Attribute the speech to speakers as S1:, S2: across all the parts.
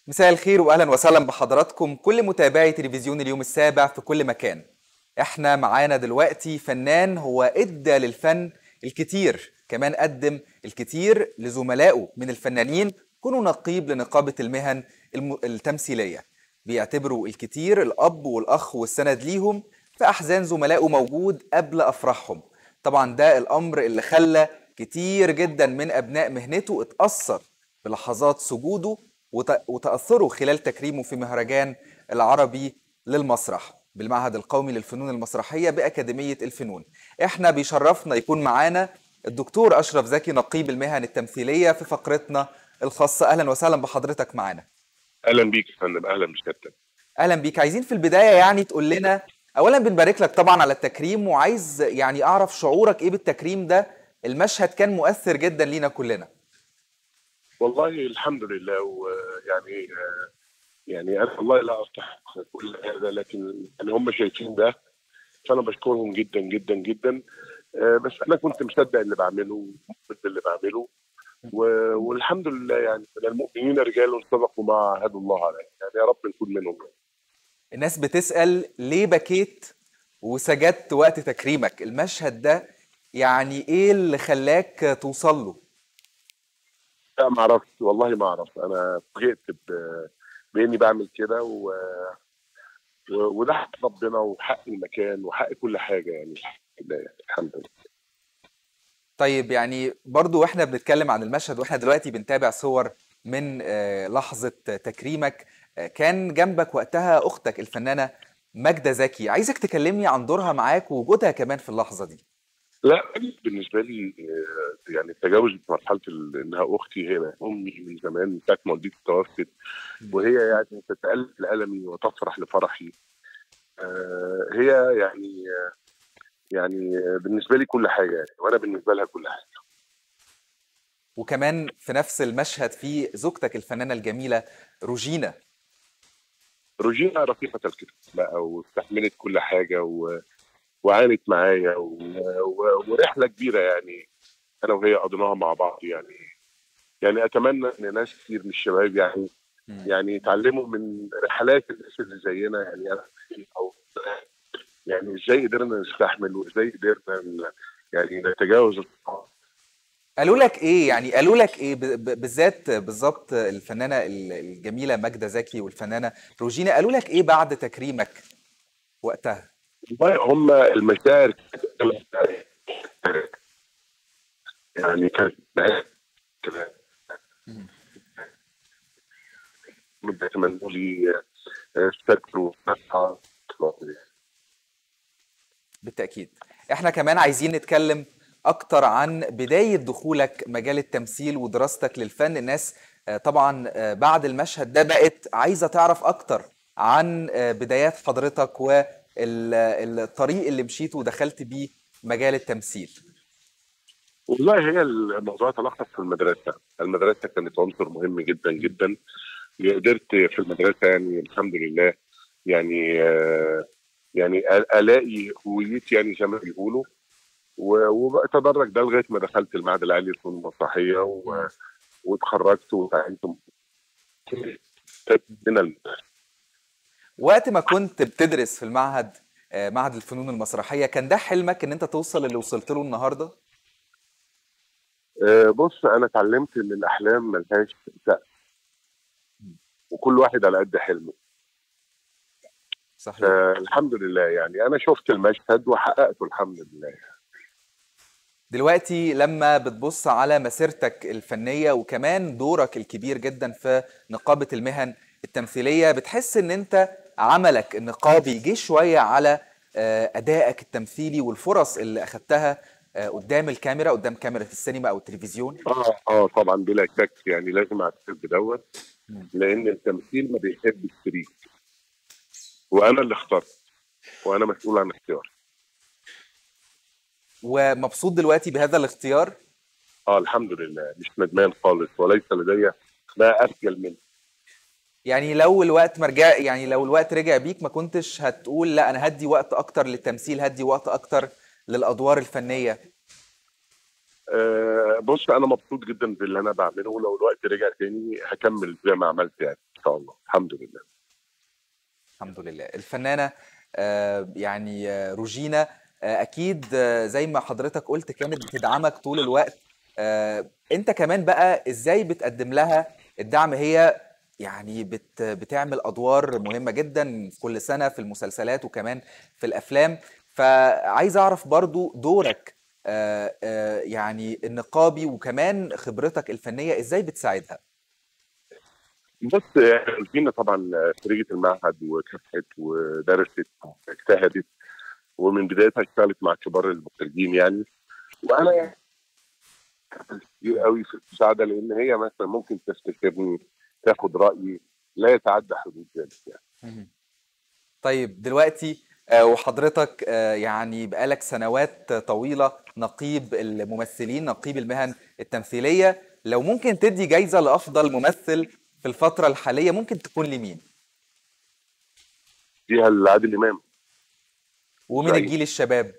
S1: مساء الخير واهلا وسهلا بحضراتكم كل متابعي تلفزيون اليوم السابع في كل مكان احنا معانا دلوقتي فنان هو ادى للفن الكتير كمان قدم الكتير لزملائه من الفنانين كونوا نقيب لنقابة المهن الم- التمثيلية بيعتبروا الكتير الأب والأخ والسند ليهم في أحزان زملائه موجود قبل أفراحهم طبعا ده الأمر اللي خلى كتير جدا من أبناء مهنته اتأثر بلحظات سجوده وت- وتأثره خلال تكريمه في مهرجان العربي للمسرح بالمعهد القومي للفنون المسرحية بأكاديمية الفنون احنا بيشرفنا يكون معانا الدكتور أشرف زكي نقيب المهن التمثيلية في فقرتنا الخاصة أهلا وسهلا بحضرتك معانا
S2: اهلا بيك يا فندم اهلا بسيادتك
S1: أهلا بيك عايزين في البداية يعني تقول لنا أولا بنبارك لك طبعا على التكريم وعايز يعني أعرف شعورك إيه بالتكريم ده المشهد كان مؤثر جدا لينا كلنا
S2: والله الحمد لله ويعني آه، يعني انا والله لا استحق كل هذا لكن يعني هم شايفين ده فانا بشكرهم جدا جدا جدا آه، بس انا كنت مصدق اللي بعمله ومؤمن باللي بعمله و- والحمد لله يعني من المؤمنين رجال صدقوا ما عاهدوا الله عليه يعني يا رب نكون منهم
S1: الناس بتسأل ليه بكيت وسجدت وقت تكريمك المشهد ده يعني ايه اللي خلاك توصل له
S2: لا ما اعرفش والله ما اعرف انا فوجئت ب- باني بعمل كده و... و... وده حق ربنا وحق المكان وحق كل حاجه يعني الحمد لله يعني الحمد لله
S1: طيب يعني برضو واحنا بنتكلم عن المشهد واحنا دلوقتي بنتابع صور من آه، لحظة تكريمك آه، كان جنبك وقتها اختك الفنانة ماجدة زكي عايزك تكلمني عن دورها معاك ووجودها كمان في اللحظة دي
S2: لا بالنسبه لي آه، يعني تجاوزت مرحله ال- انها اختي هي امي من زمان من ساعه ما والدتي توفت وهي يعني تتالف لالمي وتفرح لفرحي آه، هي يعني آه، يعني آه، بالنسبه لي كل حاجه يعني وانا بالنسبه لها كل حاجه
S1: وكمان في نفس المشهد في زوجتك الفنانة الجميلة روجينا
S2: روجينا رفيقة الكتاب بقى واستحملت كل حاجة و... وعانت معايا و... و... ورحلة كبيرة يعني أنا وهي قضيناها مع بعض يعني يعني أتمنى إن ناس كتير من الشباب يعني
S1: مم.
S2: يعني يتعلموا من رحلات الناس اللي زينا يعني أنا أو يعني إزاي قدرنا نستحمل وإزاي قدرنا ن- يعني نتجاوز الصعاب.
S1: قالوا لك ايه يعني قالوا لك ايه ب- ب- بالذات بالظبط الفنانه ال- الجميله ماجده زكي والفنانه روجينا قالوا لك ايه بعد تكريمك وقتها
S2: والله هم المشاعر يعني كانت كده بيتمنوا لي ستر وفتحة
S1: بالتاكيد احنا كمان عايزين نتكلم اكتر عن بدايه دخولك مجال التمثيل ودراستك للفن الناس آه، طبعا آه، بعد المشهد ده بقت عايزه تعرف اكتر عن آه، بدايات حضرتك والطريق اللي مشيته ودخلت بيه مجال التمثيل
S2: والله هي الموضوع تلخص في المدرسة المدرسة كانت عنصر مهم جدا جدا قدرت في المدرسة يعني الحمد لله يعني آه، يعني أ- ألاقي هويتي يعني زي ما بيقولوا و- وبتدرج ده لغاية ما دخلت المعهد العالي للفنون المسرحية و- واتخرجت وتعينت من المدرسة
S1: وقت ما كنت بتدرس في المعهد آه، معهد الفنون المسرحية كان ده حلمك ان انت توصل اللي وصلت له النهارده؟
S2: آه، بص انا اتعلمت ان الاحلام ملهاش سقف وكل واحد على قد حلمه
S1: صحيح
S2: آه، الحمد لله يعني انا شفت المشهد وحققته الحمد لله
S1: دلوقتي لما بتبص على مسيرتك الفنية وكمان دورك الكبير جدا في نقابة المهن التمثيلية بتحس ان انت عملك النقابي جه شوية على آه، ادائك التمثيلي والفرص اللي اخدتها آه، قدام الكاميرا قدام كاميرا السينما او التلفزيون
S2: اه اه طبعا بلا شك يعني لازم اعترف بدوت
S1: مم.
S2: لان التمثيل ما بيحبش الشريك وانا اللي اخترت وانا مسؤول عن اختياري
S1: ومبسوط دلوقتي بهذا الاختيار
S2: اه الحمد لله مش ندمان خالص وليس لدي ما افجل منه
S1: يعني لو الوقت مرجع يعني لو الوقت رجع بيك ما كنتش هتقول لا انا هدي وقت اكتر للتمثيل هدي وقت اكتر للادوار الفنيه
S2: آه بص انا مبسوط جدا باللي انا بعمله ولو الوقت رجع تاني هكمل زي ما عملت يعني شاء الله الحمد لله
S1: الحمد لله الفنانة آه، يعني آه، روجينا آه، أكيد آه، زي ما حضرتك قلت كانت بتدعمك طول الوقت آه، أنت كمان بقى إزاي بتقدم لها الدعم هي يعني بت بتعمل أدوار مهمة جدا كل سنة في المسلسلات وكمان في الأفلام فعايز أعرف برضو دورك آه، آه، يعني النقابي وكمان خبرتك الفنية إزاي بتساعدها
S2: بص فينا طبعا خريجة المعهد وكافحت ودرست واجتهدت ومن بدايتها اشتغلت مع كبار المخرجين يعني وانا يعني كتير قوي في المساعده لان هي مثلا ممكن تستشيرني تاخد رايي لا يتعدى حدود ذلك يعني
S1: مهم. طيب دلوقتي آه، وحضرتك آه، يعني بقالك سنوات طويلة نقيب الممثلين نقيب المهن التمثيلية لو ممكن تدي جايزة لأفضل ممثل في الفترة الحالية ممكن تكون لمين؟
S2: فيها العادل امام
S1: ومن
S2: رأيي.
S1: الجيل الشباب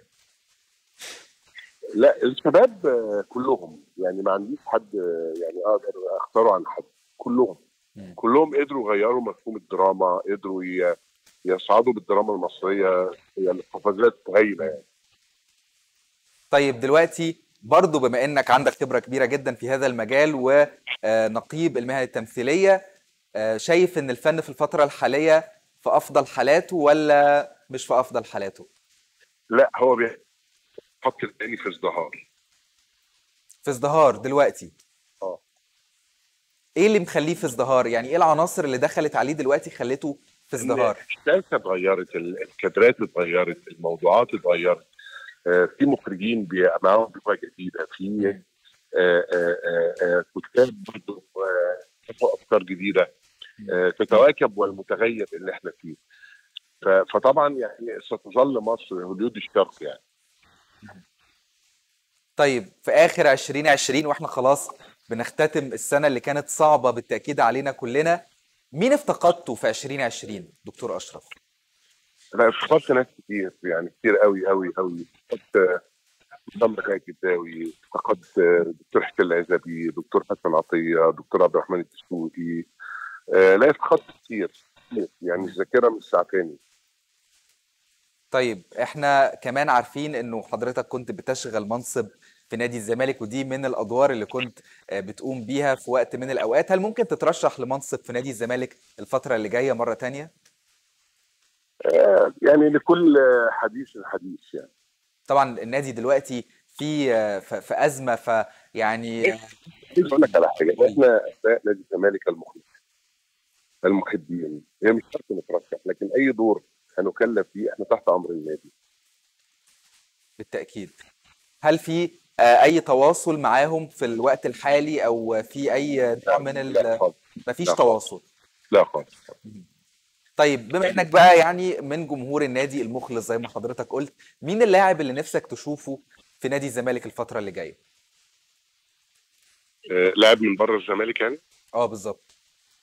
S2: لا الشباب آه، كلهم يعني ما عنديش حد آه، يعني اقدر اختاره عن حد كلهم
S1: مم.
S2: كلهم قدروا يغيروا مفهوم الدراما قدروا ي- يصعدوا بالدراما المصريه هي القفزات هايله يعني
S1: طيب دلوقتي برضو بما انك عندك خبرة كبيرة جدا في هذا المجال ونقيب المهن التمثيلية آه، شايف ان الفن في الفترة الحالية في افضل حالاته ولا مش في افضل حالاته؟
S2: لا هو بيحط التاني في ازدهار
S1: في ازدهار دلوقتي
S2: اه
S1: ايه اللي مخليه في ازدهار يعني ايه العناصر اللي دخلت عليه دلوقتي خلته في ازدهار
S2: الشاشة اتغيرت ال- الكادرات اتغيرت الموضوعات اتغيرت آه، في مخرجين بي- معاهم لغه جديده في آه، آه، آه، آه، كتاب برضه آه، كتبوا افكار جديده آه، تتواكب والمتغير اللي احنا فيه ف- فطبعا يعني ستظل مصر هوليود الشرق يعني
S1: طيب في اخر 2020 واحنا خلاص بنختتم السنة اللي كانت صعبة بالتأكيد علينا كلنا مين افتقدته في 2020 دكتور اشرف
S2: انا افتقدت ناس كتير يعني كتير قوي قوي قوي افتقدت مصطفى بكاء الجداوي افتقدت دكتور حسين العزبي دكتور حسن عطيه دكتور عبد الرحمن الدسوقي آه، لا افتقدت كتير كتير. يعني الذاكره مش ساعتاني
S1: طيب احنا كمان عارفين انه حضرتك كنت بتشغل منصب في نادي الزمالك ودي من الادوار اللي كنت آه، بتقوم بيها في وقت من الاوقات هل ممكن تترشح لمنصب في نادي الزمالك الفترة اللي جاية مرة تانية
S2: آه، يعني لكل حديث حديث يعني
S1: طبعا النادي دلوقتي في آه، ف- في ازمة فيعني
S2: عايز اقول لك على حاجه احنا ابناء نادي الزمالك المخلص المحبين هي مش شرط نترشح لكن اي دور هنكلف فيه احنا تحت امر النادي
S1: بالتأكيد هل في آه، أي تواصل معاهم في الوقت الحالي أو في أي نوع من
S2: لا
S1: ال...
S2: خالص
S1: مفيش
S2: لا خالص.
S1: تواصل
S2: لا خالص
S1: طيب بما إنك بقى يعني من جمهور النادي المخلص زي ما حضرتك قلت مين اللاعب اللي نفسك تشوفه في نادي الزمالك الفترة اللي جاية؟
S2: آه، لاعب من بره الزمالك يعني
S1: اه بالظبط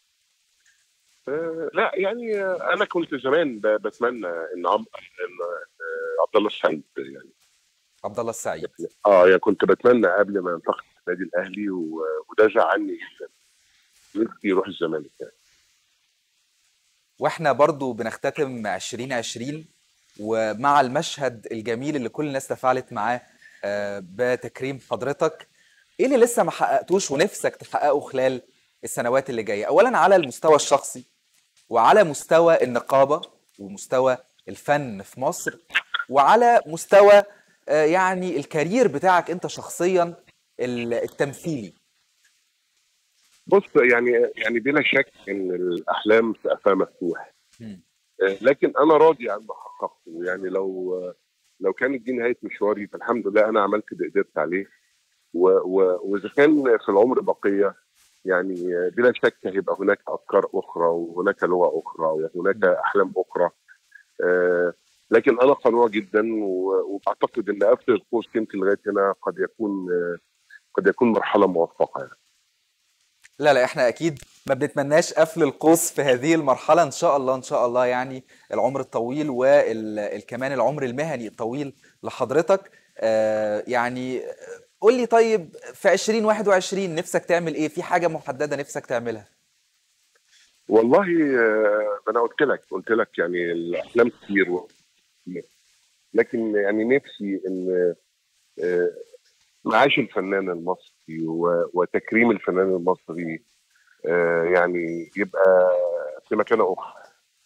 S2: آه، لا يعني آه، انا كنت زمان ب- بتمنى ان عم... ان آه، عبد الله السعيد يعني
S1: عبد الله السعيد
S2: اه يعني كنت بتمنى قبل ما ينتقل النادي الاهلي و... وده زعلني جدا نفسي يروح الزمالك يعني
S1: واحنا برضو بنختتم 2020 ومع المشهد الجميل اللي كل الناس تفاعلت معاه آه، بتكريم حضرتك ايه اللي لسه ما حققتوش ونفسك تحققه خلال السنوات اللي جايه اولا على المستوى الشخصي وعلى مستوى النقابه ومستوى الفن في مصر وعلى مستوى آه، يعني الكارير بتاعك انت شخصيا ال- التمثيلي
S2: بص يعني يعني بلا شك ان الاحلام سقفها مفتوح
S1: مم.
S2: آه، لكن انا راضي عن ما حققته يعني لو آه، لو كانت دي نهايه مشواري فالحمد لله انا عملت اللي قدرت عليه و- و- واذا كان في العمر بقيه يعني آه، بلا شك هيبقى هناك افكار اخرى وهناك لغه اخرى وهناك احلام اخرى آه، لكن انا قنوع جدا و- واعتقد ان قفل القوس يمكن لغايه هنا قد يكون آه، قد يكون مرحله موفقه يعني.
S1: لا لا احنا اكيد ما بنتمناش قفل القوس في هذه المرحله ان شاء الله ان شاء الله يعني العمر الطويل وكمان العمر المهني الطويل لحضرتك آه، يعني آه، قول لي طيب في 2021 نفسك تعمل ايه في حاجه محدده نفسك تعملها
S2: والله آه، انا قلت لك قلت لك يعني الاحلام كتير و... لكن يعني نفسي ان آه، معاش الفنان المصري و... وتكريم الفنان المصري آه، يعني يبقى في مكانه اخرى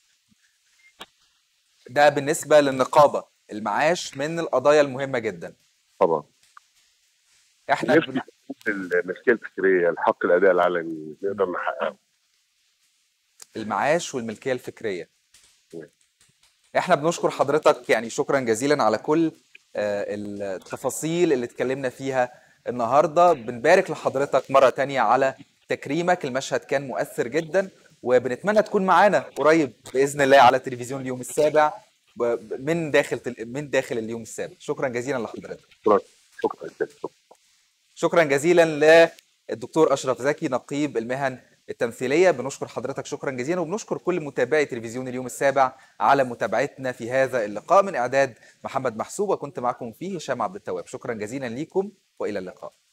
S1: ده بالنسبه للنقابه المعاش من القضايا المهمه جدا
S2: طبعا
S1: احنا
S2: نفسي
S1: بن-
S2: الملكيه الفكريه الحق الاداء العلني نقدر نحققه
S1: المعاش والملكيه الفكريه احنا بنشكر حضرتك يعني شكرا جزيلا على كل آه، التفاصيل اللي اتكلمنا فيها النهارده بنبارك لحضرتك مره تانية على تكريمك المشهد كان مؤثر جدا وبنتمنى تكون معانا قريب باذن الله على تلفزيون اليوم السابع ب- من داخل تل- من داخل اليوم السابع شكرا جزيلا لحضرتك
S2: شكرا شكرا شكرا
S1: شكرا جزيلا للدكتور اشرف زكي نقيب المهن التمثيليه بنشكر حضرتك شكرا جزيلا وبنشكر كل متابعي تلفزيون اليوم السابع على متابعتنا في هذا اللقاء من اعداد محمد محسوب وكنت معكم فيه هشام عبد التواب شكرا جزيلا ليكم والى اللقاء